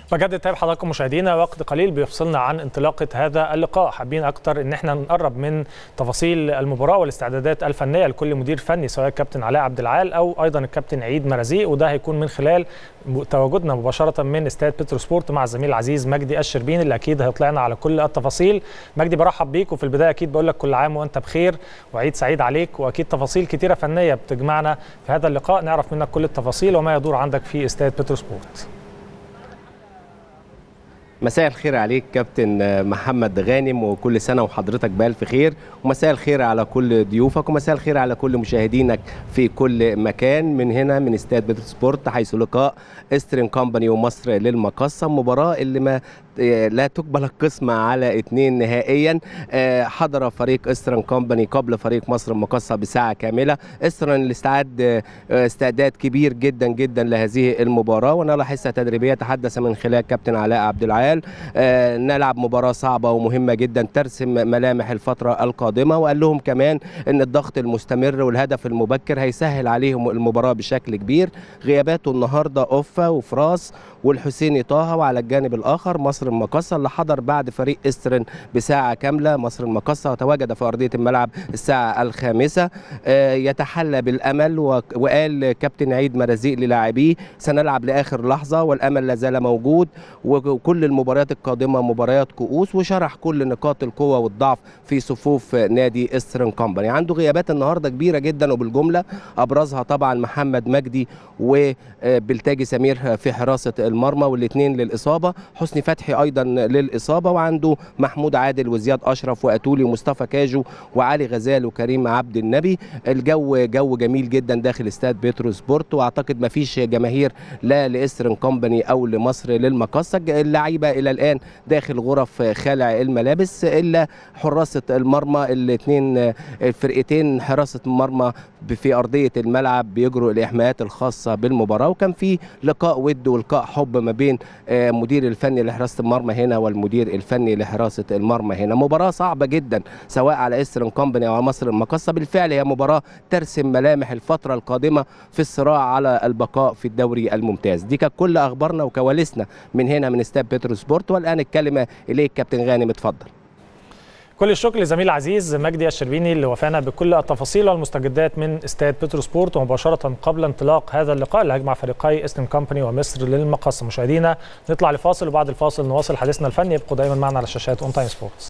بجد تابع حضراتكم مشاهدينا وقت قليل بيفصلنا عن انطلاقه هذا اللقاء حابين اكتر ان احنا نقرب من تفاصيل المباراه والاستعدادات الفنيه لكل مدير فني سواء الكابتن علاء عبد العال او ايضا الكابتن عيد مرازيق وده هيكون من خلال تواجدنا مباشره من استاد بترو سبورت مع الزميل العزيز مجدي الشربيني اللي اكيد هيطلعنا على كل التفاصيل مجدي برحب بيك وفي البدايه اكيد بقول لك كل عام وانت بخير وعيد سعيد عليك واكيد تفاصيل كتيره فنيه بتجمعنا في هذا اللقاء نعرف منك كل التفاصيل وما يدور عندك في استاد بترو سبورت مساء الخير عليك كابتن محمد غانم وكل سنه وحضرتك بالف خير ومساء الخير على كل ضيوفك ومساء الخير على كل مشاهدينك في كل مكان من هنا من استاد بيتر سبورت حيث لقاء استرن كومباني ومصر للمقصه مباراه اللي ما لا تقبل القسمة على اثنين نهائيا حضر فريق استرن كومباني قبل فريق مصر المقصة بساعة كاملة استرن اللي استعد استعداد كبير جدا جدا لهذه المباراة ونرى حصة تدريبية تحدث من خلال كابتن علاء عبد العال نلعب مباراة صعبة ومهمة جدا ترسم ملامح الفترة القادمة وقال لهم كمان ان الضغط المستمر والهدف المبكر هيسهل عليهم المباراة بشكل كبير غياباته النهاردة اوفا وفراس والحسيني طه وعلى الجانب الاخر مصر المقصه اللي حضر بعد فريق استرن بساعه كامله مصر المقصه وتواجد في ارضيه الملعب الساعه الخامسه يتحلى بالامل وقال كابتن عيد مرازيق للاعبيه سنلعب لاخر لحظه والامل لا زال موجود وكل المباريات القادمه مباريات كؤوس وشرح كل نقاط القوه والضعف في صفوف نادي استرن كومباني عنده غيابات النهارده كبيره جدا وبالجمله ابرزها طبعا محمد مجدي وبلتاجي سمير في حراسه المرمى والاثنين للاصابه حسني فتحي ايضا للاصابه وعنده محمود عادل وزياد اشرف واتولي ومصطفى كاجو وعلي غزال وكريم عبد النبي الجو جو جميل جدا داخل استاد بيترو سبورت واعتقد ما فيش جماهير لا لاسترن كومباني او لمصر للمقصه اللعيبه الى الان داخل غرف خلع الملابس الا حراسه المرمى الاثنين الفرقتين حراسه المرمى في ارضيه الملعب بيجروا الاحماءات الخاصه بالمباراه وكان في لقاء ود ولقاء حب ما بين مدير الفني لحراسه المرمى هنا والمدير الفني لحراسه المرمى هنا مباراه صعبه جدا سواء على استرن كومباني او مصر المقصه بالفعل هي مباراه ترسم ملامح الفتره القادمه في الصراع على البقاء في الدوري الممتاز دي كانت كل اخبارنا وكواليسنا من هنا من استاد بيترو سبورت والان الكلمه اليك كابتن غانم اتفضل كل الشكر لزميل العزيز مجدي الشربيني اللي وفانا بكل التفاصيل والمستجدات من استاد بترو سبورت ومباشره قبل انطلاق هذا اللقاء اللي هيجمع فريقي استن كومباني ومصر للمقصه مشاهدينا نطلع لفاصل وبعد الفاصل نواصل حديثنا الفني ابقوا دايما معنا على شاشات اون تايم سبورتس